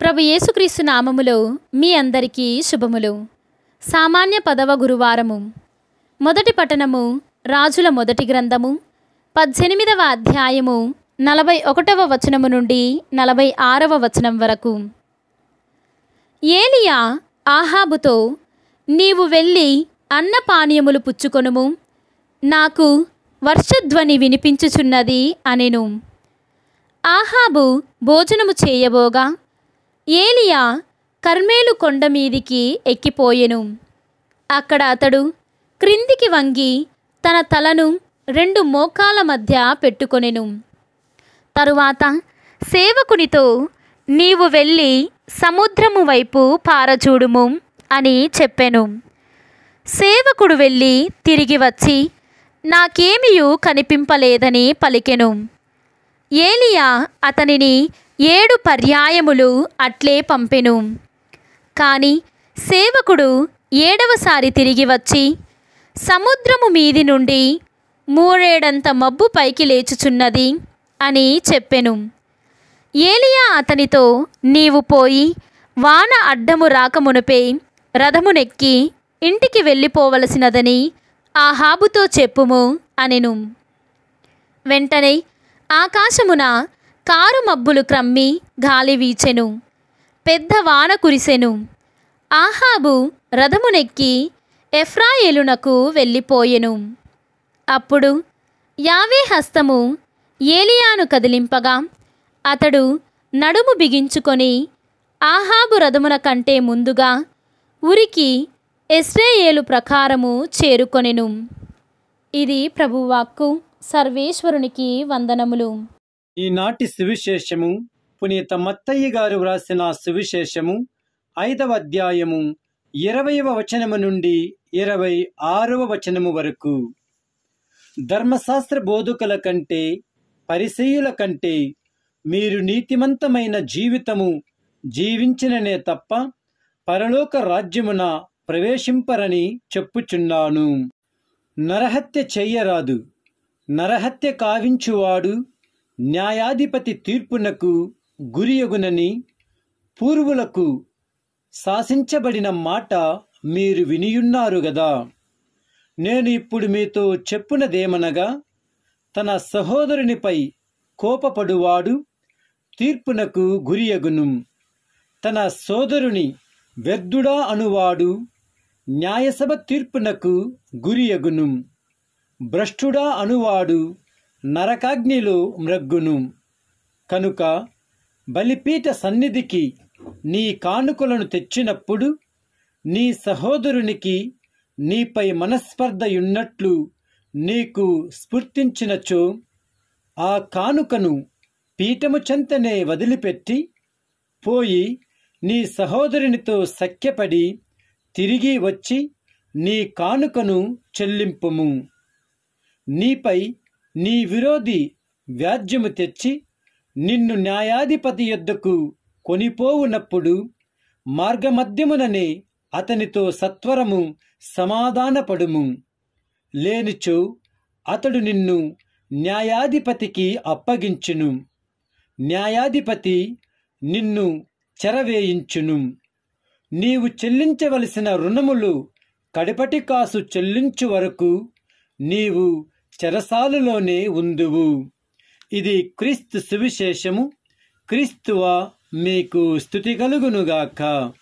ప్రభు యేసుక్రీస్తు నామములో మీ అందరికీ శుభములు సామాన్య పదవ గురువారము మొదటి పట్టణము రాజుల మొదటి గ్రంథము పద్దెనిమిదవ అధ్యాయము నలభై ఒకటవ వచనము నుండి నలభై ఆరవ వచనం వరకు ఏలియా ఆహాబుతో నీవు వెళ్ళి అన్నపానీయములు పుచ్చుకొనుము నాకు వర్షధ్వని వినిపించుచున్నది అనెను ఆహాబు భోజనము చేయబోగా ఏలియా కర్మేలు కొండ మీదికి ఎక్కిపోయెను అక్కడ అతడు క్రిందికి వంగి తన తలను రెండు మోకాల మధ్య పెట్టుకొనెను తరువాత సేవకునితో నీవు వెళ్ళి సముద్రము వైపు పారచూడుము అని చెప్పెను సేవకుడు వెళ్ళి తిరిగి వచ్చి నాకేమియూ కనిపింపలేదని పలికెను ఏలియా అతనిని ఏడు పర్యాయములు అట్లే పంపెను కాని సేవకుడు ఏడవసారి తిరిగి వచ్చి సముద్రము మీది నుండి మూడేడంత మబ్బు పైకి లేచుచున్నది అని చెప్పెను ఏలియా అతనితో నీవు పోయి వాన అడ్డము రాకమునుపే రథమునెక్కి ఇంటికి వెళ్ళిపోవలసినదని ఆహాబుతో చెప్పుము అనెను వెంటనే ఆకాశమున కారు మబ్బులు క్రమ్మి గాలి వీచెను పెద్ద వాన కురిసెను ఆహాబు రథమునెక్కి ఎఫ్రాయేలునకు వెళ్ళిపోయెను అప్పుడు యావే హస్తము ఏలియాను కదిలింపగా అతడు నడుము బిగించుకొని ఆహాబు రథమున కంటే ముందుగా ఉరికి ఎస్రేయేలు ప్రకారము చేరుకొనెను ఇది ప్రభువాక్కు సర్వేశ్వరునికి వందనములు ఈనాటి సువిశేషము పునీత మత్తయ్య గారు వ్రాసిన సువిశేషము ఐదవ అధ్యాయము ఇరవయవ వచనము నుండి ఇరవై ఆరవ వచనము వరకు ధర్మశాస్త్ర బోధకుల కంటే పరిసయుల కంటే మీరు నీతిమంతమైన జీవితము జీవించిననే తప్ప పరలోక రాజ్యమున ప్రవేశింపరని చెప్పుచున్నాను నరహత్య చెయ్యరాదు నరహత్య కావించువాడు న్యాయాధిపతి తీర్పునకు గురియగునని పూర్వులకు శాసించబడిన మాట మీరు వినియున్నారు గదా నేను ఇప్పుడు మీతో చెప్పునదేమనగా తన సహోదరునిపై కోపపడువాడు తీర్పునకు గురియగును తన సోదరుని వ్యర్థుడా అనువాడు న్యాయసభ తీర్పునకు గురియగును భ్రష్టుడా అనువాడు నరకాగ్నిలో మ్రగ్గును కనుక బలిపీఠ సన్నిధికి నీ కానుకలను తెచ్చినప్పుడు నీ సహోదరునికి నీపై మనస్పర్ధయున్నట్లు నీకు స్ఫుర్తించినచో ఆ కానుకను పీఠము చెంతనే వదిలిపెట్టి పోయి నీ సహోదరునితో సఖ్యపడి తిరిగి వచ్చి నీ కానుకను చెల్లింపుము నీపై నీ విరోధి వ్యాజ్యము తెచ్చి నిన్ను న్యాయాధిపతి యొద్దకు కొనిపోవునప్పుడు మార్గమధ్యముననే అతనితో సత్వరము సమాధానపడుము లేనిచో అతడు నిన్ను న్యాయాధిపతికి అప్పగించును న్యాయాధిపతి నిన్ను చెరవేయించును నీవు చెల్లించవలసిన రుణములు కడపటి కాసు చెల్లించు వరకు నీవు చెరసాలులోనే ఉందువు ఇది క్రీస్తు సువిశేషము క్రీస్తువ మీకు స్థుతి కలుగునుగాక